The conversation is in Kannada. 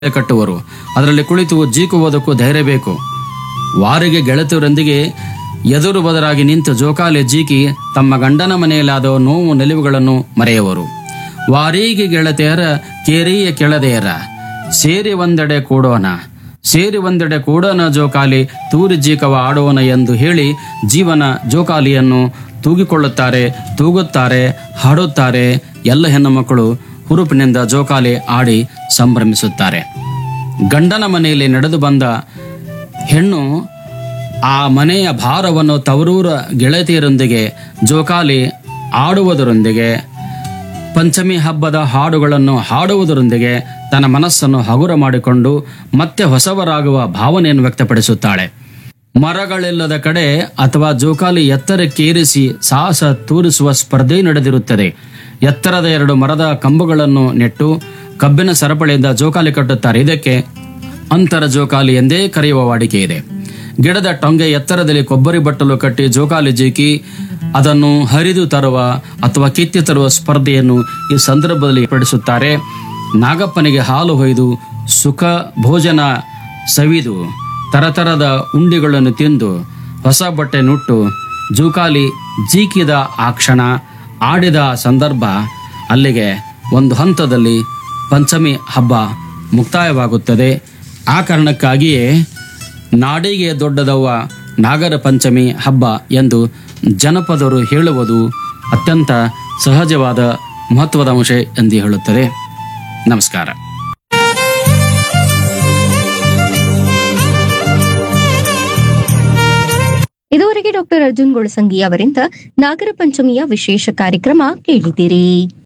ಕಟ್ಟುವರು ಅದರಲ್ಲಿ ಕುಳಿತು ಜೀಕುವುದಕ್ಕೂ ಧೈರ್ಯ ಬೇಕು ವಾರಿಗೆ ಗೆಳತಿಯರೊಂದಿಗೆ ಎದುರು ಬದರಾಗಿ ನಿಂತು ಜೋಕಾಲಿ ಜೀಕಿ ತಮ್ಮ ಗಂಡನ ಮನೆಯಲ್ಲಾದ ನೋವು ನಿಲುವುಗಳನ್ನು ಮರೆಯುವರು ವಾರಿಗೆ ಗೆಳತಿಯರ ಕೇರಿಯ ಕೆಳದೆಯರ ಸೇರಿ ಒಂದೆಡೆ ಕೂಡೋಣ ಸೇರಿ ಒಂದೆಡೆ ಕೂಡೋಣ ಜೋಕಾಲಿ ತೂರಿ ಜೀಕವ ಆಡೋಣ ಎಂದು ಹೇಳಿ ಜೀವನ ಜೋಕಾಲಿಯನ್ನು ತೂಗಿಕೊಳ್ಳುತ್ತಾರೆ ತೂಗುತ್ತಾರೆ ಹಾಡುತ್ತಾರೆ ಎಲ್ಲ ಹೆಣ್ಣು ಮಕ್ಕಳು ಹುರುಪಿನಿಂದ ಜೋಕಾಲಿ ಆಡಿ ಸಂಭ್ರಮಿಸುತ್ತಾರೆ ಗಂಡನ ಮನೆಯಲ್ಲಿ ನಡೆದು ಬಂದ ಹೆಣ್ಣು ಆ ಮನೆಯ ಭಾರವನ್ನು ತವರೂರ ಗೆಳತಿಯರೊಂದಿಗೆ ಜೋಕಾಲಿ ಆಡುವುದರೊಂದಿಗೆ ಪಂಚಮಿ ಹಬ್ಬದ ಹಾಡುಗಳನ್ನು ಹಾಡುವುದರೊಂದಿಗೆ ತನ್ನ ಮನಸ್ಸನ್ನು ಹಗುರ ಮಾಡಿಕೊಂಡು ಮತ್ತೆ ಹೊಸವರಾಗುವ ಭಾವನೆಯನ್ನು ವ್ಯಕ್ತಪಡಿಸುತ್ತಾಳೆ ಮರಗಳಿಲ್ಲದ ಕಡೆ ಅಥವಾ ಜೋಕಾಲಿ ಎತ್ತರಕ್ಕೇರಿಸಿ ಸಾಹಸ ತೋರಿಸುವ ಸ್ಪರ್ಧೆ ನಡೆದಿರುತ್ತದೆ ಎತ್ತರದ ಎರಡು ಮರದ ಕಂಬಗಳನ್ನು ನೆಟ್ಟು ಕಬ್ಬಿನ ಸರಪಳಿಯಿಂದ ಜೋಕಾಲಿ ಕಟ್ಟುತ್ತಾರೆ ಇದಕ್ಕೆ ಅಂತರ ಜೋಕಾಲಿ ಎಂದೇ ಕರೆಯುವ ವಾಡಿಕೆ ಇದೆ ಗಿಡದ ಟೊಂಗೆ ಎತ್ತರದಲ್ಲಿ ಕೊಬ್ಬರಿ ಬಟ್ಟಲು ಕಟ್ಟಿ ಜೋಕಾಲಿ ಜೀಕಿ ಅದನ್ನು ಹರಿದು ತರುವ ಅಥವಾ ಕಿತ್ತಿ ತರುವ ಸ್ಪರ್ಧೆಯನ್ನು ಈ ಸಂದರ್ಭದಲ್ಲಿ ಪಡಿಸುತ್ತಾರೆ ನಾಗಪ್ಪನಿಗೆ ಹಾಲು ಹೊಯ್ದು ಸುಖ ಭೋಜನ ಸವಿದು ತರತರದ ಉಂಡಿಗಳನ್ನು ತಿಂದು ಹೊಸ ಬಟ್ಟೆ ನುಟ್ಟು ಜೋಕಾಲಿ ಜೀಕಿದ ಆ ಕ್ಷಣ ಆಡಿದ ಸಂದರ್ಭ ಅಲ್ಲಿಗೆ ಒಂದು ಹಂತದಲ್ಲಿ ಪಂಚಮಿ ಹಬ್ಬ ಮುಕ್ತಾಯವಾಗುತ್ತದೆ ಆ ಕಾರಣಕ್ಕಾಗಿಯೇ ನಾಡಿಗೆ ದೊಡ್ಡದವ್ವ ನಾಗರ ಪಂಚಮಿ ಹಬ್ಬ ಎಂದು ಜನಪದರು ಹೇಳುವುದು ಅತ್ಯಂತ ಸಹಜವಾದ ಮಹತ್ವದ ಅಂಶ ಎಂದು ಹೇಳುತ್ತದೆ ನಮಸ್ಕಾರ ಇದುವರೆಗೆ ಡಾಕ್ಟರ್ ಅರ್ಜುನ್ ಗೊಳಸಂಗಿ ಅವರಿಂದ ನಾಗರ ಪಂಚಮಿಯ ವಿಶೇಷ ಕಾರ್ಯಕ್ರಮ ಕೇಳಿದಿರಿ